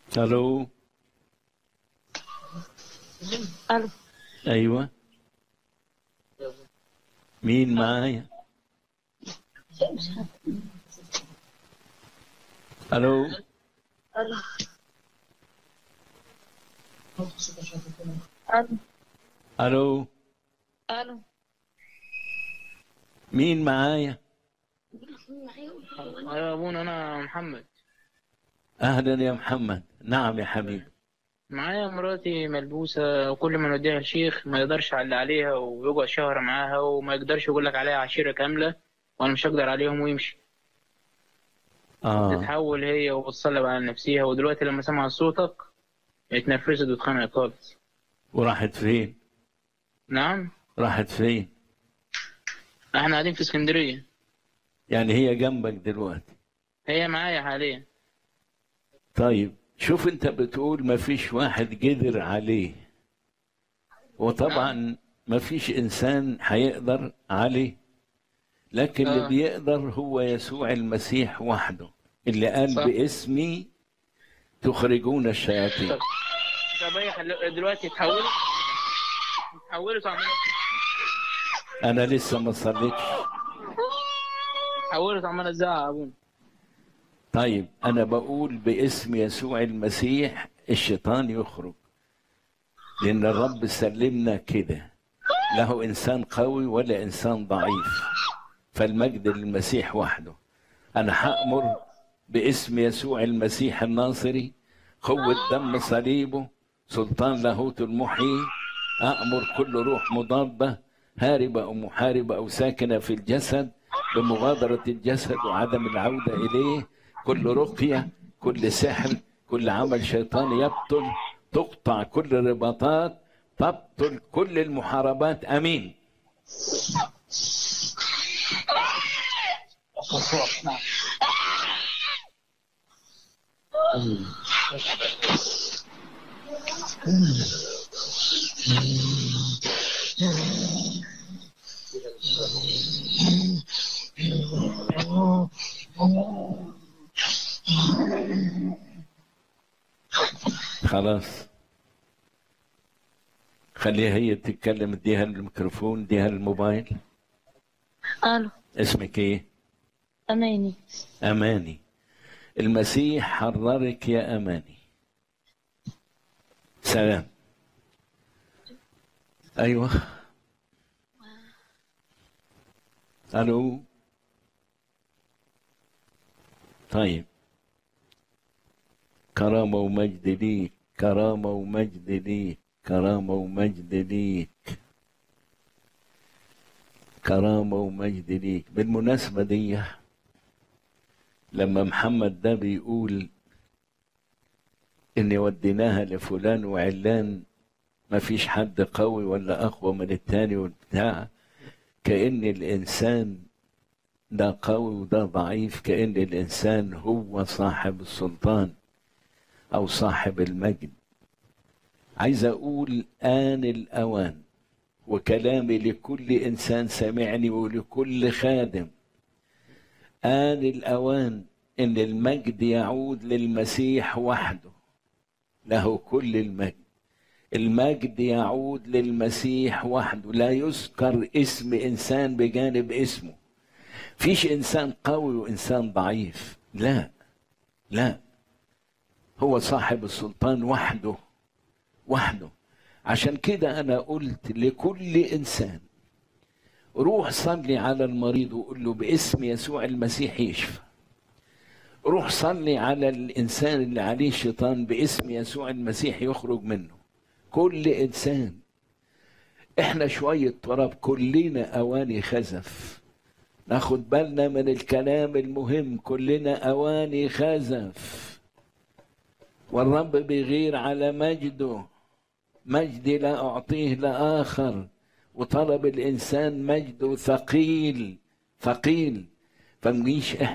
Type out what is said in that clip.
الو الو ايوه مين معايا الو الو الو الو الو مين معايا ايوه يا ابونا انا محمد اهلا يا محمد نعم يا حبيبي معايا مراتي ملبوسة وكل ما نوديها الشيخ ما يقدرش يعلي عليها ويقعد شهر معاها وما يقدرش يقول لك عليها عشيرة كاملة وانا مش هقدر عليهم ويمشي اه تتحول هي وتصلب على نفسيها ودلوقتي لما سمعت صوتك اتنرفزت واتخانقت خالص وراحت فين نعم راحت فين احنا قاعدين في اسكندرية يعني هي جنبك دلوقتي هي معايا حاليا طيب شوف انت بتقول ما فيش واحد قدر عليه وطبعا ما فيش انسان هيقدر عليه لكن اللي آه. بيقدر هو يسوع المسيح وحده اللي قال صح. باسمي تخرجون الشياطين طب طب هي حل- دلوقتي اتحولت اتحولت وعمالة انا لسه ما صليتش اتحولت وعمالة تزعق يا ابونا طيب انا بقول باسم يسوع المسيح الشيطان يخرج لان الرب سلمنا كده له انسان قوي ولا انسان ضعيف فالمجد للمسيح وحده انا هامر باسم يسوع المسيح الناصري قوه دم صليبه سلطان لاهوت المحيي امر كل روح مضاده هاربه او محاربه او ساكنه في الجسد بمغادره الجسد وعدم العوده اليه كل رقيه كل سحر كل عمل شيطاني يبطل تقطع كل الرباطات تبطل كل المحاربات امين خلاص خليها هي تتكلم اديها الميكروفون اديها الموبايل الو اسمك ايه اماني اماني المسيح حررك يا اماني سلام ايوه الو طيب كرامة ومجد ليك كرامة ومجد ليك كرامة ومجد ليك كرامة ومجد ليك بالمناسبة دي لما محمد ده بيقول إن وديناها لفلان وعلان ما فيش حد قوي ولا أقوى من التاني والبتاع كأن الإنسان ده قوي وده ضعيف كأن الإنسان هو صاحب السلطان أو صاحب المجد عايز أقول آن الأوان وكلامي لكل إنسان سمعني ولكل خادم آن الأوان إن المجد يعود للمسيح وحده له كل المجد المجد يعود للمسيح وحده لا يذكر اسم إنسان بجانب اسمه فيش إنسان قوي وإنسان ضعيف لا لا هو صاحب السلطان وحده وحده عشان كده أنا قلت لكل إنسان روح صلي على المريض وقول له باسم يسوع المسيح يشفى روح صلي على الإنسان اللي عليه الشيطان باسم يسوع المسيح يخرج منه كل إنسان إحنا شوية تراب كلنا أواني خزف ناخد بالنا من الكلام المهم كلنا أواني خزف والرب بيغير على مجده مجدي لا أعطيه لآخر وطلب الإنسان مجده ثقيل ثقيل فنجيش إحنا